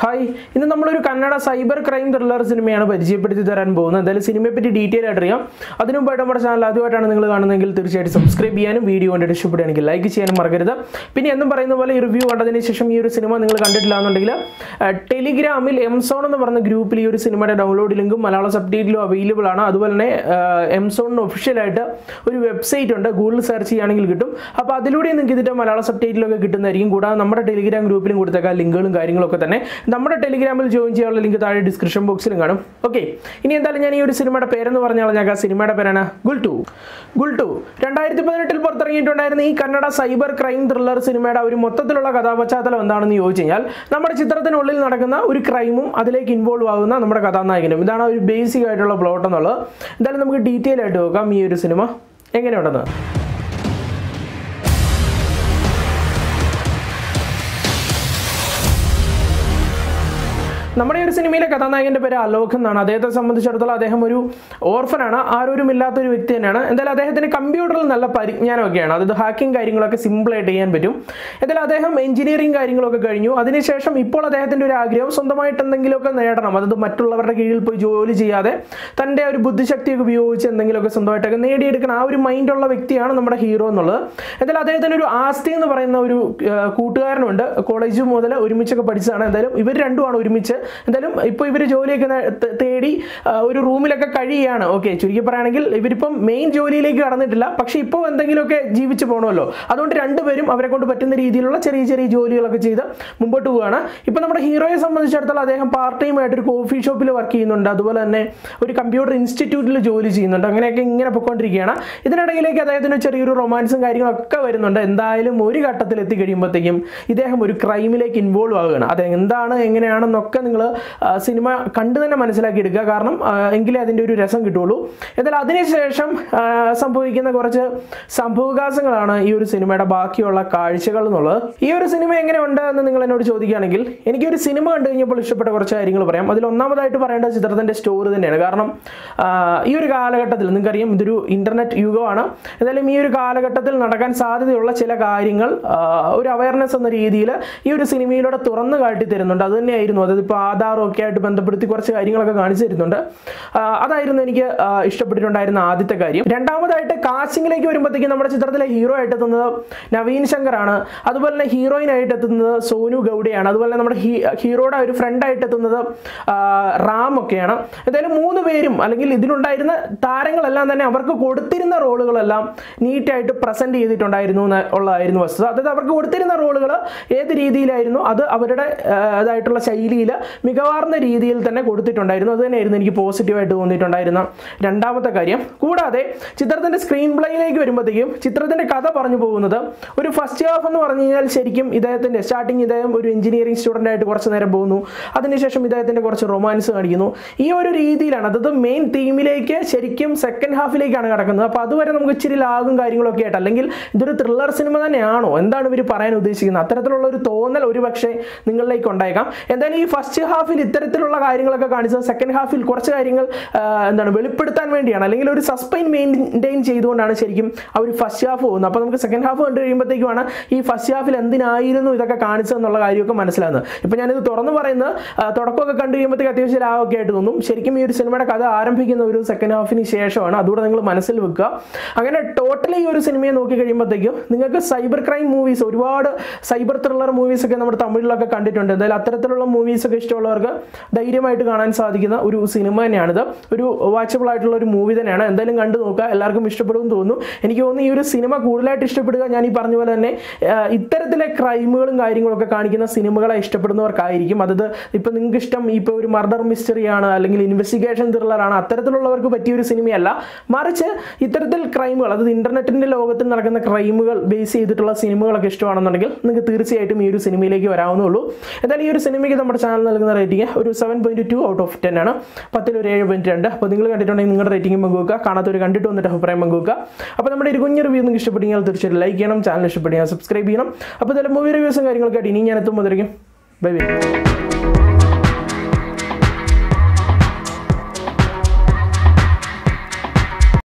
hi ഇന്ന് നമ്മളൊരു Kannada cyber crime thriller സിനിമയാണ് പരിചയപ്പെടുത്തി തരാൻ പോകുന്നത് എന്തായാലും സിനിമയെ പറ്റി ഡീറ്റെയിൽ ആയിട്ട് അറിയാം അതിനു മുമ്പായിട്ട് നമ്മുടെ ചാനൽ ആദ്യമായിട്ടാണ് നിങ്ങൾ കാണുന്നതെങ്കിൽ തീർച്ചയായിട്ടും സബ്സ്ക്രൈബ് ചെയ്യാനും വീഡിയോ കണ്ടിട്ട് ഇഷ്ടപ്പെടുകയാണെങ്കിൽ ലൈക്ക് ചെയ്യാനും മറക്കരുത് പിന്നെ എന്നും പറയുന്ന പോലെ ഈ റിവ്യൂ കണ്ടതിന് ശേഷം ഈ ഒരു സിനിമ നിങ്ങൾ കണ്ടിട്ടില്ല എന്നുണ്ടെങ്കിൽ ടെലിഗ്രാമിൽ എംസോൺ എന്ന് പറയുന്ന ഗ്രൂപ്പിൽ ഈ ഒരു സിനിമയുടെ ഡൗൺലോഡ് ലിങ്കും മലയാള സബ് ടൈറ്റിലും അവൈലബിൾ ആണ് അതുപോലെ തന്നെ എംസോണിന് ഒഫീഷ്യലായിട്ട് ഒരു വെബ്സൈറ്റ് ഉണ്ട് ഗൂഗിൾ സെർച്ച് ചെയ്യുകയാണെങ്കിൽ കിട്ടും അപ്പോൾ അതിലൂടെ നിങ്ങൾക്ക് ഇതിൻ്റെ മലയാള സബ് ടൈറ്റിലൊക്കെ കിട്ടുന്നതായിരിക്കും കൂടാതെ നമ്മുടെ ടെലിഗ്രാം ഗ്രൂപ്പിലും കൊടുത്തേക്കാം ലിങ്കുകളും കാര്യങ്ങളൊക്കെ തന്നെ നമ്മുടെ ടെലിഗ്രാമിൽ ജോയിൻ ചെയ്യാനുള്ള ലിങ്ക് താഴെ ഡിസ്ക്രിപ്ഷൻ ബോക്സിലും കാണും ഓക്കെ ഇനി എന്തായാലും ഞാൻ ഈ ഒരു സിനിമയുടെ പേരെന്ന് പറഞ്ഞാൽ ഞാൻ ആ സിനിമയുടെ പേരാണ് ഗുൾ ടു ഗുൾ ടു രണ്ടായിരത്തി പതിനെട്ടിൽ പുറത്തിറങ്ങിയിട്ടുണ്ടായിരുന്ന ഈ കന്നഡ സൈബർ ക്രൈം ത്രില്ലർ സിനിമയുടെ ഒരു മൊത്തത്തിലുള്ള കഥാപശ്ചാത്തലം എന്താണെന്ന് ചോദിച്ചു കഴിഞ്ഞാൽ നമ്മുടെ ചിത്രത്തിനുള്ളിൽ നടക്കുന്ന ഒരു ക്രൈമും അതിലേക്ക് ഇൻവോൾവ് ആകുന്ന നമ്മുടെ കഥാനായകനും ഇതാണ് ഒരു ബേസിക് ആയിട്ടുള്ള പ്ലോട്ട് എന്നുള്ളത് എന്തായാലും നമുക്ക് ഡീറ്റെയിൽ ആയിട്ട് നോക്കാം ഈ ഒരു സിനിമ എങ്ങനെയുണ്ടെന്ന് നമ്മുടെ ഈ ഒരു സിനിമയിലെ കഥാനായകന്റെ പേര് അലോക് എന്നാണ് അദ്ദേഹത്തെ സംബന്ധിച്ചിടത്തോളം അദ്ദേഹം ഒരു ഓർഫനാണ് ആരോരുമില്ലാത്ത ഒരു വ്യക്തി തന്നെയാണ് എന്തായാലും അദ്ദേഹത്തിന് കമ്പ്യൂട്ടറിൽ നല്ല പരിജ്ഞാനമൊക്കെയാണ് അതായത് ഹാക്കിംഗ് കാര്യങ്ങളൊക്കെ സിമ്പിളായിട്ട് ചെയ്യാൻ പറ്റും എന്തായാലും അദ്ദേഹം എഞ്ചിനീയറിംഗ് കാര്യങ്ങളൊക്കെ കഴിഞ്ഞു അതിനുശേഷം ഇപ്പോൾ അദ്ദേഹത്തിന്റെ ഒരു ആഗ്രഹം സ്വന്തമായിട്ട് എന്തെങ്കിലുമൊക്കെ നേടണം അതായത് മറ്റുള്ളവരുടെ കീഴിൽ പോയി ജോലി ചെയ്യാതെ തൻ്റെ ഒരു ബുദ്ധിശക്തിയൊക്കെ ഉപയോഗിച്ച് എന്തെങ്കിലുമൊക്കെ സ്വന്തമായിട്ടൊക്കെ നേടിയെടുക്കണം ആ ഒരു മൈൻഡുള്ള വ്യക്തിയാണ് നമ്മുടെ ഹീറോ എന്നുള്ളത് എന്തായാലും അദ്ദേഹത്തിന് ഒരു ആസ്തി എന്ന് പറയുന്ന ഒരു ആ, കൂട്ടുകാരനുണ്ട് കോളേജ് മുതൽ ഒരുമിച്ചൊക്കെ പഠിച്ചതാണ് എന്തായാലും ഇവർ രണ്ടുമാണ് ഒരുമിച്ച് എന്തായാലും ഇപ്പോൾ ഇവർ ജോലിയൊക്കെ നേ- ത- തേടി ആ, ഒരു റൂമിലൊക്കെ കഴിയുകയാണ് ഓക്കെ ചുരുക്കി പറയുകയാണെങ്കിൽ ഇവരിപ്പം മെയിൻ ജോലിയിലേക്ക് കടന്നിട്ടില്ല പക്ഷേ ഇപ്പോൾ എന്തെങ്കിലുമൊക്കെ ജീവിച്ച് പോകണമല്ലോ അതുകൊണ്ട് രണ്ടുപേരും അവരെ കൊണ്ട് പറ്റുന്ന രീതിയിലുള്ള ചെറിയ ചെറിയ ജോലികളൊക്കെ ചെയ്ത് മുമ്പോട്ട് പോവുകയാണ് ഇപ്പോൾ നമ്മുടെ ഹീറോയെ സംബന്ധിച്ചിടത്തോളം അദ്ദേഹം പാർട്ട് ടൈം ആയിട്ട് ഒരു കോഫി ഷോപ്പിൽ വർക്ക് ചെയ്യുന്നുണ്ട് അതുപോലെ തന്നെ ഒരു കമ്പ്യൂട്ടർ ഇൻസ്റ്റിറ്റ്യൂട്ടിൽ ജോലി ചെയ്യുന്നുണ്ട് അങ്ങനെയൊക്കെ ഇങ്ങനെ പൊയ്ക്കൊണ്ടിരിക്കുകയാണ് ഇതിനിടയിലേക്ക് അദ്ദേഹത്തിന് ചെറിയൊരു റൊമാൻസും കാര്യങ്ങളൊക്കെ വരുന്നുണ്ട് എന്തായാലും ഒരു ഘട്ടത്തിൽ എത്തിക്കഴിയുമ്പോഴത്തേക്കും ഇദ്ദേഹം ഒരു ക്രൈമിലേക്ക് ഇൻവോൾവ് ആവുകയാണ് അത് എന്താണ് എങ്ങനെയാണെന്നൊക്കെ നിങ്ങൾ സിനിമ കണ്ടു തന്നെ മനസ്സിലാക്കി എടുക്കുക കാരണം ആ, എങ്കിലേ അതിൻ്റെ ഒരു രസം കിട്ടുള്ളൂ എന്നാൽ അതിനുശേഷം ആ, സംഭവിക്കുന്ന കുറച്ച് സംഭവവികാസങ്ങളാണ് ഈ ഒരു സിനിമയുടെ ബാക്കിയുള്ള കാഴ്ചകൾ എന്നുള്ളത് ഈ ഒരു സിനിമ എങ്ങനെയുണ്ട് എന്ന് നിങ്ങൾ എന്നോട് ചോദിക്കുകയാണെങ്കിൽ എനിക്ക് ഒരു സിനിമ കണ്ടു കഴിഞ്ഞപ്പോൾ ഇഷ്ടപ്പെട്ട കുറച്ച് കാര്യങ്ങൾ പറയാം അതിൽ ഒന്നാമതായിട്ട് പറയേണ്ട ചിത്രത്തിൻ്റെ സ്റ്റോറി തന്നെയാണ് കാരണം ആ, ഈ ഒരു കാലഘട്ടത്തിൽ നിങ്ങൾക്കറിയാം ഇതൊരു ഇൻ്റർനെറ്റ് യുഗമാണ് എന്തായാലും ഈ ഒരു കാലഘട്ടത്തിൽ നടക്കാൻ സാധ്യതയുള്ള ചില കാര്യങ്ങൾ ആ, ഒരു അവയർനെസ് എന്ന രീതിയിൽ ഈ ഒരു സിനിമയിലൂടെ തുറന്നു കാട്ടി തരുന്നുണ്ട് അത് തന്നെയായിരുന്നു അതായത് ഇപ്പോൾ ആധാറും ഒക്കെ ആയിട്ട് ബന്ധപ്പെടുത്തി കുറച്ച് കാര്യങ്ങളൊക്കെ കാണിച്ചു തരുന്നുണ്ട് ആ, അതായിരുന്നു എനിക്ക് ആ, ഇഷ്ടപ്പെട്ടിട്ടുണ്ടായിരുന്ന ആദ്യത്തെ കാര്യം രണ്ടാമതായിട്ട് കാസ്റ്റിംഗിലേക്ക് വരുമ്പോഴത്തേക്കും നമ്മുടെ ചിത്രത്തിലെ ഹീറോ ആയിട്ട് എത്തുന്നത് നവീൻ ശങ്കറാണ് അതുപോലെ തന്നെ ഹീറോയിൻ ആയിട്ട് എത്തുന്നത് സോനു ഗൗഡയാണ് അതുപോലെ തന്നെ നമ്മുടെ ഹീ ഹീറോയുടെ ഒരു ഫ്രണ്ട് ആയിട്ട് എത്തുന്നത് ആ, റാം ഒക്കെയാണ് എന്തായാലും മൂന്ന് പേരും അല്ലെങ്കിൽ ഇതിലുണ്ടായിരുന്ന താരങ്ങളെല്ലാം തന്നെ അവർക്ക് കൊടുത്തിരുന്ന റോളുകളെല്ലാം നീറ്റായിട്ട് പ്രസന്റ് ചെയ്തിട്ടുണ്ടായിരുന്നു എന്ന് ഉള്ളതായിരുന്നു വസ്തുത അതായത് അവർക്ക് കൊടുത്തിരുന്ന റോളുകൾ ഏത് രീതിയിലായിരുന്നു അത് അവരുടെ ആ, ഇതായിട്ടുള്ള ശൈലിയിൽ മികവാർന്ന രീതിയിൽ തന്നെ കൊടുത്തിട്ടുണ്ടായിരുന്നു അത് തന്നെയായിരുന്നു എനിക്ക് പോസിറ്റീവായിട്ട് തോന്നിയിട്ടുണ്ടായിരുന്ന രണ്ടാമത്തെ കാര്യം കൂടാതെ ചിത്രത്തിന്റെ സ്ക്രീൻ പ്ലേയിലേക്ക് വരുമ്പോഴത്തേക്കും ചിത്രത്തിന്റെ കഥ പറഞ്ഞു പോകുന്നത് ഒരു ഫസ്റ്റ് ഹാഫ് എന്ന് പറഞ്ഞു കഴിഞ്ഞാൽ ശരിക്കും ഇദ്ദേഹത്തിന്റെ സ്റ്റാർട്ടിങ് ഇദ്ദേഹം ഒരു എഞ്ചിനീയറിംഗ് സ്റ്റുഡൻ്റ് ആയിട്ട് കുറച്ച് നേരം പോകുന്നു അതിനുശേഷം ഇദ്ദേഹത്തിന്റെ കുറച്ച് റൊമാൻസ് കാണിക്കുന്നു ഈ ഒരു രീതിയിലാണ് അതായത് മെയിൻ തീമിലേക്ക് ശരിക്കും സെക്കൻഡ് ഹാഫിലേക്കാണ് കിടക്കുന്നത് അപ്പോൾ അതുവരെ നമുക്ക് ഇച്ചിരി ലാഗും കാര്യങ്ങളൊക്കെ ആയിട്ട് അല്ലെങ്കിൽ ഇതൊരു ത്രില്ലർ സിനിമ തന്നെയാണോ എന്താണ് ഇവർ പറയാൻ ഉദ്ദേശിക്കുന്നത് അത്തരത്തിലുള്ള ഒരു തോന്നൽ ഒരു പക്ഷേ നിങ്ങളിലേക്ക് ഉണ്ടായേക്കാം എന്തായാലും ഈ ഫസ്റ്റ് ഹാഫിൽ ഇത്തരത്തിലുള്ള കാര്യങ്ങളൊക്കെ കാണിച്ചത് സെക്കൻഡ് ഹാഫിൽ കുറച്ച് കാര്യങ്ങൾ ആ, എന്താണ് വെളിപ്പെടുത്താൻ വേണ്ടിയാണ് അല്ലെങ്കിൽ ഒരു സസ്പെയിൻ മെയിൻറ്റെയിൻ ചെയ്തുകൊണ്ടാണ് ശരിക്കും ആ ഒരു ഫസ്റ്റ് ഹാഫ് പോകുന്നത് അപ്പോൾ നമുക്ക് സെക്കൻഡ് ഹാഫ് കണ്ടു കഴിയുമ്പോഴത്തേക്കുമാണ് ഈ ഫസ്റ്റ് ഹാഫിൽ എന്തിനായിരുന്നു ഇതൊക്കെ കാണിച്ചതെന്നുള്ള കാര്യമൊക്കെ മനസ്സിലാകുന്നത് ഇപ്പോൾ ഞാനിത് തുറന്നു പറയുന്നത് ആ, തുടക്കമൊക്കെ കണ്ടു കഴിയുമ്പോഴത്തേക്ക് അത്യാവശ്യം ലാഭമൊക്കെ ആയിട്ട് തോന്നും ശരിക്കും ഈ ഒരു സിനിമയുടെ കഥ ആരംഭിക്കുന്ന ഒരു സെക്കൻഡ് ഹാഫിന് ശേഷമാണ് അതുകൂടെ നിങ്ങൾ മനസ്സിൽ വെക്കുക അങ്ങനെ ടോട്ടലി ഈ ഒരു സിനിമയെ നോക്കി കഴിയുമ്പോഴത്തേക്കും നിങ്ങൾക്ക് സൈബർ ക്രൈം മൂവീസ് ഒരുപാട് സൈബർ ത്രില്ലർ മൂവീസ് ഒക്കെ നമ്മുടെ തമിഴിലൊക്കെ കണ്ടിട്ടുണ്ട് എന്തായാലും അത്തരത്തിലുള്ള മൂവീസ് ഒക്കെ ഇഷ്ടമുള്ളവർക്ക് ധൈര്യമായിട്ട് കാണാൻ സാധിക്കുന്ന ഒരു സിനിമ തന്നെയാണിത് ഒരു വാച്ചബിൾ ആയിട്ടുള്ള ഒരു മൂവി തന്നെയാണ് എന്തായാലും കണ്ടു നോക്കുക എല്ലാവർക്കും ഇഷ്ടപ്പെടുമെന്ന് തോന്നുന്നു എനിക്ക് തോന്നുന്നു ഈ ഒരു സിനിമ കൂടുതലായിട്ട് ഇഷ്ടപ്പെടുക ഞാൻ ഈ പറഞ്ഞ പോലെ തന്നെ ആ, ഇത്തരത്തിലെ ക്രൈമുകളും കാര്യങ്ങളൊക്കെ കാണിക്കുന്ന സിനിമകളെ ഇഷ്ടപ്പെടുന്നവർക്കായിരിക്കും അതായത് ഇപ്പം നിങ്ങൾക്ക് ഇഷ്ടം ഇപ്പോൾ ഒരു മർഡർ മിസ്റ്ററി ആണ് അല്ലെങ്കിൽ ഇൻവെസ്റ്റിഗേഷൻ ത്രില്ലറാണ് അത്തരത്തിലുള്ളവർക്ക് പറ്റിയ ഒരു സിനിമയല്ല മറിച്ച് ഇത്തരത്തിൽ ക്രൈമുകൾ അതായത് ഇന്റർനെറ്റിന്റെ ലോകത്തിൽ നടക്കുന്ന ക്രൈമുകൾ ബേസ് ചെയ്തിട്ടുള്ള സിനിമകളൊക്കെ ഇഷ്ടമാണെന്നുണ്ടെങ്കിൽ നിങ്ങൾക്ക് തീർച്ചയായിട്ടും ഈ ഒരു സിനിമയിലേക്ക് വരാവുന്നുള്ളൂ എന്തായാലും ഈ ഒരു സിനിമയ്ക്ക് നമ്മുടെ ചാനൽ നൽകുന്ന റേറ്റിംഗ് ഒരു seven point two out of ten ആണ് പത്തിൽ ഒരു ഏഴ് പോയിന്റ് രണ്ട് അപ്പോൾ നിങ്ങൾ കണ്ടിട്ടുണ്ടെങ്കിൽ നിങ്ങളുടെ റേറ്റിംഗ് പങ്കുവെക്കുക കാണാത്തവർ കണ്ടിട്ട് വന്നിട്ട് അഭിപ്രായം പങ്കുവെക്കുക അപ്പോൾ നമ്മുടെ ഒരു കുഞ്ഞു റിവ്യൂ നിങ്ങൾക്ക് ഇഷ്ടപ്പെടുമെങ്കിൽ തീർച്ചയായിട്ടും ലൈക്ക് ചെയ്യണം ചാനൽ ഇഷ്ടപ്പെടുക സബ്സ്ക്രൈബ് ചെയ്യണം അപ്പോൾ ഇതിൽ മൂവി റിവ്യൂസും കാര്യങ്ങളൊക്കെ ആയിട്ട് ഇനി ഞാൻ എത്തുമ്പോൾ ബൈ ബൈ